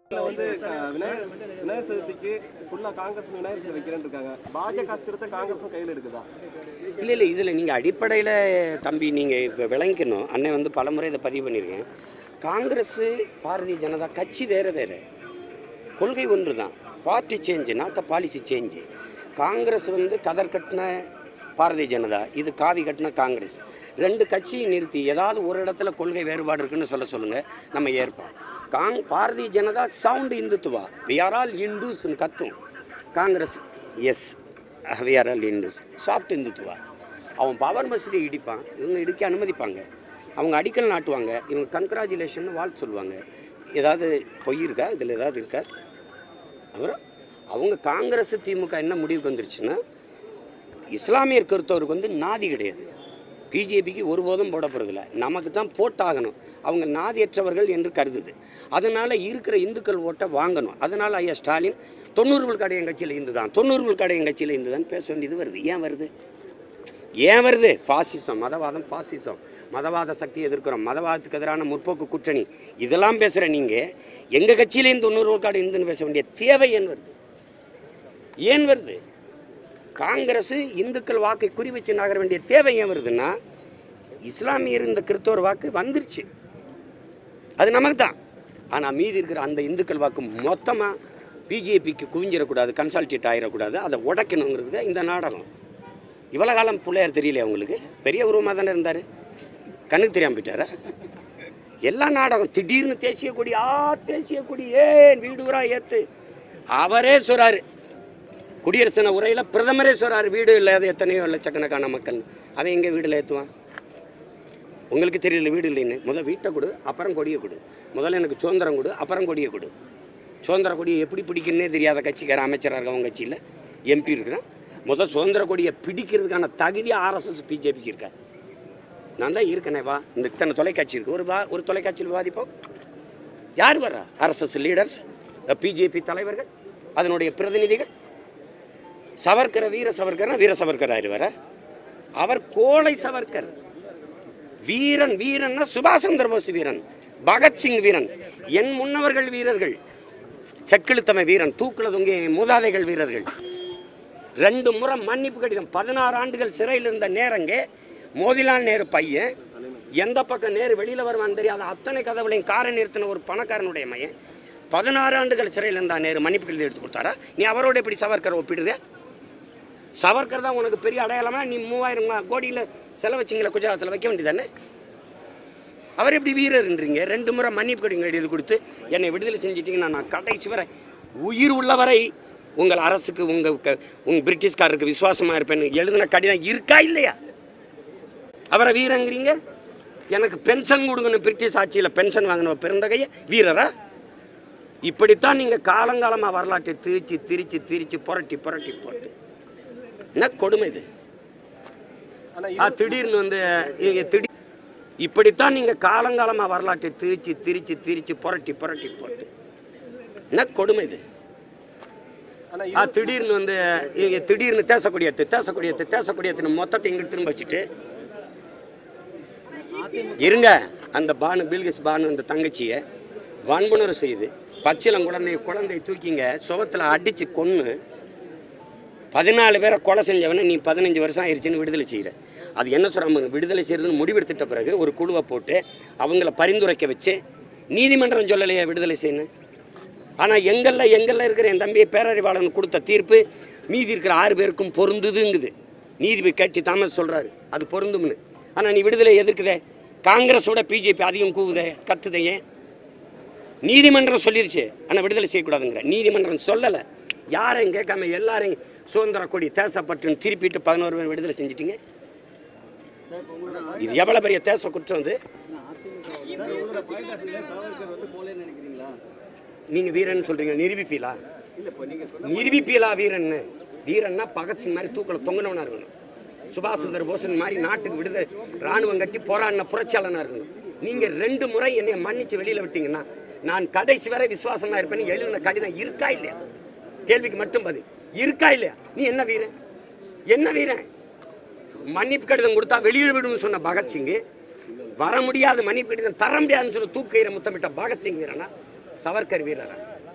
இதுல வந்து க- விநாயகர் விநாயகர் சதுர்த்திக்கு ஃபுல்லா காங்கிரஸ் விநாயகர் சதுர்த்தி வைக்கிறேன்னு இருக்காங்க பாஜக திருத்த காங்கிரஸும் கையில் எடுக்குதா இல்லை இல்லை இதில் நீங்கள் அடிப்படையில் தம்பி நீங்கள் இப்போ விளங்கிக்கணும் அண்ணன் வந்து பலமுறை இதை பதிவு பண்ணியிருக்கேன் காங்கிரஸு பாரதிய ஜனதா கட்சி வேறு வேறு கொள்கை ஒன்று தான் party change not policy change Congress வந்து கதர் கட்டின பாரதிய ஜனதா இது காவி கட்டின காங்கிரஸ் ரெண்டு கட்சியை நிறுத்தி ஏதாவது ஒரு இடத்துல கொள்கை வேறுபாடு இருக்குன்னு சொல்ல சொல்லுங்கள் நம்ம ஏற்போம் காங் Bharatiya Janata sound Hindutva we are all இந்துஸ்னு கத்தும் Congress says we are all Hindus soft Hindutva அவன் பவர் மசூதியை இடிப்பான் இவங்க இடிக்க அனுமதிப்பாங்க அவங்க அடிக்கல் நாட்டுவாங்க இவங்க கங்க்ராச்சுலேஷன் வாழ்த்து சொல்லுவாங்க ஏதாவது பொய் இருக்கா இதில் ஏதாவது இருக்கா அப்புறம் அவங்க காங்கிரஸ் திமுக என்ன முடிவுக்கு வந்துருச்சுன்னா இஸ்லாமியர் கருத்தவருக்கு வந்து நாதி கிடையாது பிஜேபிக்கு ஒருபோதும் போட போகிறதில்ல நமக்கு தான் போட்டாகணும் அவங்க நாதியற்றவர்கள் என்று கருதுது அதனால் இருக்கிற இந்துக்கள் ஓட்டை வாங்கணும் அதனால் ஐயா ஸ்டாலின் தொண்ணூறு விழுக்காடு என் கட்சியில் இருந்து தான் தொண்ணூறு விழுக்காடு என் கட்சியில் இருந்து தான் பேச வேண்டியது வருது ஏன் வருது ஏன் வருது ஃபாசிசம் மதவாதம் ஃபாசிசம் மதவாத சக்தி எதிர்க்கிறோம் மதவாதத்துக்கு எதிரான முற்போக்கு கூட்டணி இதெல்லாம் பேசுகிற நீங்கள் எங்கள் கட்சியிலேயும் தொண்ணூறு விழுக்காடு இருந்துன்னு பேச வேண்டிய தேவை ஏன் வருது ஏன் வருது காங்கிரஸ் இந்துக்கள் வாக்கை குறி வச்சு நகர வேண்டிய தேவை ஏன் வருதுன்னா இஸ்லாமியர் இந்த கிறிஸ்தவர் வாக்கு வந்துருச்சு அது நமக்கு தான் ஆனால் மீதி இருக்கிற அந்த இந்துக்கள் வாக்கு மொத்தமாக பிஜேபிக்கு குவிஞ்சிடக்கூடாது கன்சால்டேட் ஆகிடக்கூடாது அதை உடைக்கணுங்கிறதுக்கு இந்த நாடகம் இவ்வளோ காலம் பிள்ளையார் தெரியலையா உங்களுக்கு பெரிய உருவமாக தானே இருந்தார் கண்ணுக்கு தெரியாமல் போயிட்டாரா எல்லா நாடகம் திடீர்னு தேசிய கொடி ஆ தேசிய கொடி ஏன் வீடு ஊரா ஏத்து அவரே சொல்றாரு குடியரசு தின உரையில் பிரதமரே சொல்றாரு வீடு இல்லாத எத்தனையோ லட்சக்கணக்கான மக்கள் அவன் எங்கே வீடில் ஏற்றுவான் உங்களுக்கு தெரியல வீடு இல்லைன்னு முதல் வீட்டை கொடு அப்புறம் கொடியை கொடு முதல்ல எனக்கு சுதந்திரம் கொடு அப்புறம் கொடியை கொடு சுதந்திர கொடியை எப்படி பிடிக்கணுன்னே தெரியாத கட்சிக்கார அமைச்சராக இருக்க அவங்க கட்சியில் எம்பி இருக்கிறேன் முதல் சுதந்திர கொடியை பிடிக்கிறதுக்கான தகுதி ஆர்எஸ்எஸ் பிஜேபிக்கு இருக்கா நான் தான் இருக்கனே வா இந்த இத்தனை தொலைக்காட்சி இருக்கு ஒரு வா ஒரு தொலைக்காட்சியில் விவாதிப்போம் யார் வர்றா ஆர்எஸ்எஸ் லீடர்ஸ் பிஜேபி தலைவர்கள் அதனுடைய பிரதிநிதிகள் சவர்கர வீர சவர்கர்னா வீர சவர்கர் ஆயிடுவார அவர் கோழை சவர்கர் வீரன் வீரன்னா சுபாஷ் சந்திர போஸ் வீரன் பகத்சிங் வீரன் என் முன்னவர்கள் வீரர்கள் செக்கிழுத்தமை வீரன் தூக்குல தொங்கிய மூதாதைகள் வீரர்கள் ரெண்டு முறை மன்னிப்பு கடிதம் பதினாறு ஆண்டுகள் சிறையில் இருந்த நேரங்க மோதிலால் நேரு பையன் எந்த பக்கம் நேரு வெளியில் வருவான்னு தெரியாத அத்தனை கதவுலையும் காரை நிறுத்தின ஒரு பணக்காரனுடைய மையன் பதினாறு ஆண்டுகள் சிறையில் இருந்தா நேரு மன்னிப்பு கடிதம் எடுத்து கொடுத்தாரா நீ அவரோட எப்படி சவர்கர் ஒப்பிடுற சவர்கர் தான் உனக்கு பெரிய அடையாளமா நீ மூவாயிரம் கோடியில் செலவச்சிங்களா குஜராத்தில் வைக்க வேண்டியதானே அவர் எப்படி வீரர்ன்றீங்க ரெண்டு முறை மன்னிப்பு கடிதம் எழுதி கொடுத்து என்னை விடுதலை செஞ்சிட்டீங்கன்னா நான் கடைசி வரை உயிர் உள்ளவரை உங்கள் அரசுக்கு உங்கள் க- உங்கள் பிரிட்டிஷ்காரருக்கு விசுவாசமாக இருப்பேன்னு எழுதின கடிதம் இருக்கா இல்லையா அவரை வீரங்கிறீங்க எனக்கு பென்ஷன் கொடுங்கன்னு பிரிட்டிஷ் ஆட்சியில் பென்ஷன் வாங்கின பெருந்தகைய வீரரா இப்படித்தான் நீங்கள் காலங்காலமாக வரலாற்றை திரிச்சு திரிச்சு திரிச்சு புரட்டி புரட்டி போட்டு என்ன கொடுமை இது ஆனா ஆ, திடீர்னு வந்து இங்க திடீர் இப்படித்தான் நீங்க காலங்காலமா வரலாற்றை திரிச்சு திரிச்சு திரிச்சு புரட்டி புரட்டி போட்டு என்ன கொடுமை இது ஆனா ஆ, திடீர்னு வந்து இங்க திடீர்னு தேசக்கூடியத்து தேசக்கூடியத்து தேசக்கூடியத்துன்னு மொத்தத்தை இங்க திரும்ப வச்சுட்டு இருங்க அந்த பானு பில்கிஸ் பானு அந்த தங்கச்சியை வன்புணர்வு செய்து பச்சிலம் குழந்தை குழந்தை தூக்கிங்க சுகத்தில் அடித்து கொன்று பதினாலு பேரை கொலை செஞ்சவனை நீ பதினஞ்சு வருஷம் ஆயிடுச்சுன்னு விடுதலை செய்கிற அது என்ன சொல்கிறாங்க விடுதலை செய்கிறதுன்னு முடிவெடுத்துட்ட பிறகு ஒரு குழுவை போட்டு அவங்கள பரிந்துரைக்க வச்சு நீதிமன்றம் சொல்லலையே விடுதலை செய்யணும் ஆனால் எங்களில் எங்களில் இருக்கிற என் தம்பியை பேரறிவாளன் கொடுத்த தீர்ப்பு மீதி இருக்கிற ஆறு பேருக்கும் பொருந்துதுங்குது நீதிபதி கேட்டி தாமஸ் சொல்கிறாரு அது பொருந்தும்னு ஆனால் நீ விடுதலை எதிர்க்குதே காங்கிரஸோட பிஜேபி அதிகம் கூவுதே கத்துதே ஏன் நீதிமன்றம் சொல்லிருச்சு ஆனால் விடுதலை செய்யக்கூடாதுங்கிற நீதிமன்றம் சொல்லலை யாரையும் கேட்காம எல்லாரையும் சுதந்திர கொடி தேசப்பட்டுன்னு திருப்பிட்டு பதினோரு பேர் விடுதலை செஞ்சிட்டீங்க இது எவ்வளோ பெரிய தேச குற்றம் அது நீங்க வீரன் சொல்றீங்க நிரூபிப்பீலா நிரூபிப்பீலா வீரன் வீரன்னா பகத்சிங் மாதிரி தூக்கல தொங்கினவனா இருக்கணும் சுபாஷ் சந்திர போசன் மாதிரி நாட்டுக்கு விடுதலை ராணுவம் கட்டி போராடின புரட்சியாளனா இருக்கணும் நீங்க ரெண்டு முறை என்னை மன்னிச்சு வெளியில விட்டீங்கன்னா நான் கடைசி வரை விசுவாசமா இருப்பேன்னு எழுதின கடிதம் இருக்கா இல்லையா கேள்விக்கு மட்டும் பதில் இருக்கா இல்லையா நீ என்ன வீரன் என்ன வீரன் மன்னிப்பு கடிதம் கொடுத்தா வெளியிட விடும்னு சொன்ன பகத்சிங் வர முடியாத மன்னிப்பு கடிதம் தர முடியாதுன்னு சொல்லி தூக்கையில முத்தமிட்ட பகத்சிங் வீரனா சவர்கர் வீரரா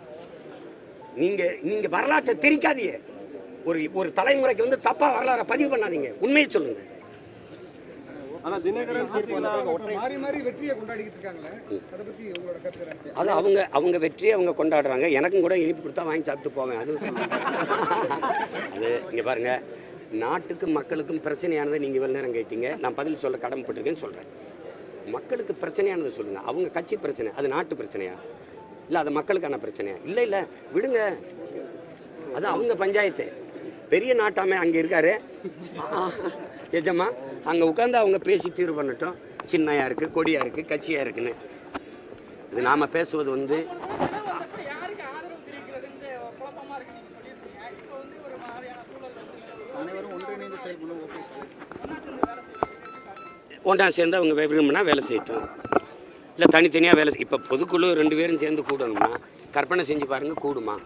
நீங்கள் நீங்கள் வரலாற்றை திரிக்காதீங்க ஒரு ஒரு தலைமுறைக்கு வந்து தப்பாக வரலாறை பதிவு பண்ணாதீங்க உண்மையை சொல்லுங்கள் ஆனா தினகரன் சசிகலா மாறி மாறி வெற்றியை கொண்டாடிக்கிட்டு இருக்காங்களே அதை பத்தி உங்களோட கருத்து என்ன? அது அவங்க அவங்க வெற்றியை அவங்க கொண்டாடுறாங்க எனக்கும் கூட இனிப்பு கொடுத்தா வாங்கி சாப்பிட்டு போவேன் அதுவும் சொல்லுவேன். அது இங்கே பாருங்க நாட்டுக்கு மக்களுக்கும் பிரச்சனையானதை நீங்கள் இவ்வளோ நேரம் கேட்டீங்க நான் பதில் சொல்ல கடமைப்பட்டிருக்கேன்னு சொல்கிறேன் மக்களுக்கு பிரச்சனையானதை சொல்லுங்கள் அவங்க கட்சி பிரச்சனை அது நாட்டு பிரச்சனையா இல்லை அது மக்களுக்கான பிரச்சனையா இல்லை இல்லை விடுங்க அது அவங்க பஞ்சாயத்து பெரிய நாட்டாமே அங்கே இருக்காரு எஜமா அங்கே உட்காந்து அவங்க பேசி தீர்வு பண்ணட்டும் சின்னையா இருக்குது கொடியா இருக்குது கட்சியா இருக்குன்னு இது நாம் பேசுவது வந்து யாருக்கு ஆதரவு தெரிவிக்கிறதுன்னு குழப்பமா இருக்கு நீங்க சொல்லியிருக்கீங்க இப்போ வந்து ஒரு மாதிரியான சூழல் வந்து நிலவுது. அனைவரும் ஒன்றிணைந்து செயல்படும் ஓபிஎஸ் ஒண்ணா சேர்ந்து வேலை செய்யறதுக்கு ஒன்றா சேர்ந்து அவங்க விரும்பினா வேலை செய்யட்டும் இல்லை தனித்தனியாக வேலை இப்போ பொதுக்குழு ரெண்டு பேரும் சேர்ந்து கூடணும்னா கற்பனை செஞ்சு பாருங்க கூடுமா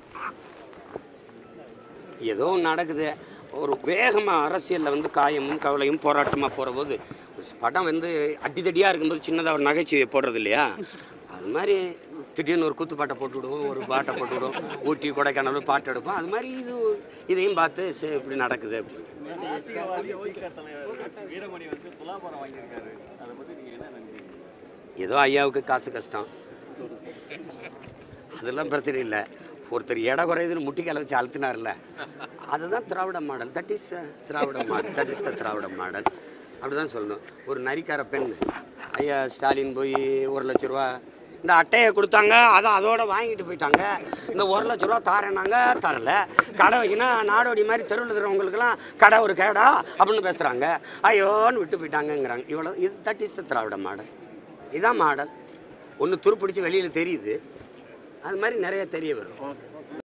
ஏதோ ஒண்ணு நடக்குது ஒரு வேகமாக அரசியலில் வந்து காயமும் கவலையும் போராட்டமாக போகிற போது படம் வந்து அடிதடியாக இருக்கும்போது சின்னதாக ஒரு நகைச்சுவை போடுறது இல்லையா அது மாதிரி திடீர்னு ஒரு குத்து பாட்டை போட்டு விடுவோம் ஒரு பாட்டை போட்டு விடுவோம் ஊட்டி கொடைக்கானல் பாட்டு எடுப்போம் அது மாதிரி இது இதையும் பார்த்து சரி இப்படி நடக்குது அப்படின்னு வீரமணி வந்து துலாபாரம் வாங்கியிருக்காரு அதை பத்தி நீங்க என்ன நினைக்கிறீங்க ஏதோ ஐயாவுக்கு காசு கஷ்டம் அதெல்லாம் பிரச்சனை இல்லை ஒருத்தர் எடை குறையுதுன்னு முட்டிக்கால வச்சு அழுத்தினார்ல அதுதான் Dravida model that is Dravida model that is the Dravida model அப்படி தான் சொல்லணும் ஒரு நரிக்கார பெண் ஐயா ஸ்டாலின் போய் ஒரு லட்ச ரூபா இந்த அட்டையை கொடுத்தாங்க அதை அதோட வாங்கிட்டு போயிட்டாங்க இந்த ஒரு லட்ச ரூபா தாரேனாங்க தரல கடை வைக்கணும் நாடோடி மாதிரி தெருவில் இருக்கிறவங்களுக்குலாம் கடை ஒரு கேடா அப்படின்னு பேசுகிறாங்க ஐயோன்னு விட்டு போயிட்டாங்கங்கிறாங்க இவ்வளோ இது that is the Dravida model இதான் மாடல் ஒன்று துருப்பிடிச்சு வெளியில் தெரியுது அது மாதிரி நிறைய தெரிய வரும்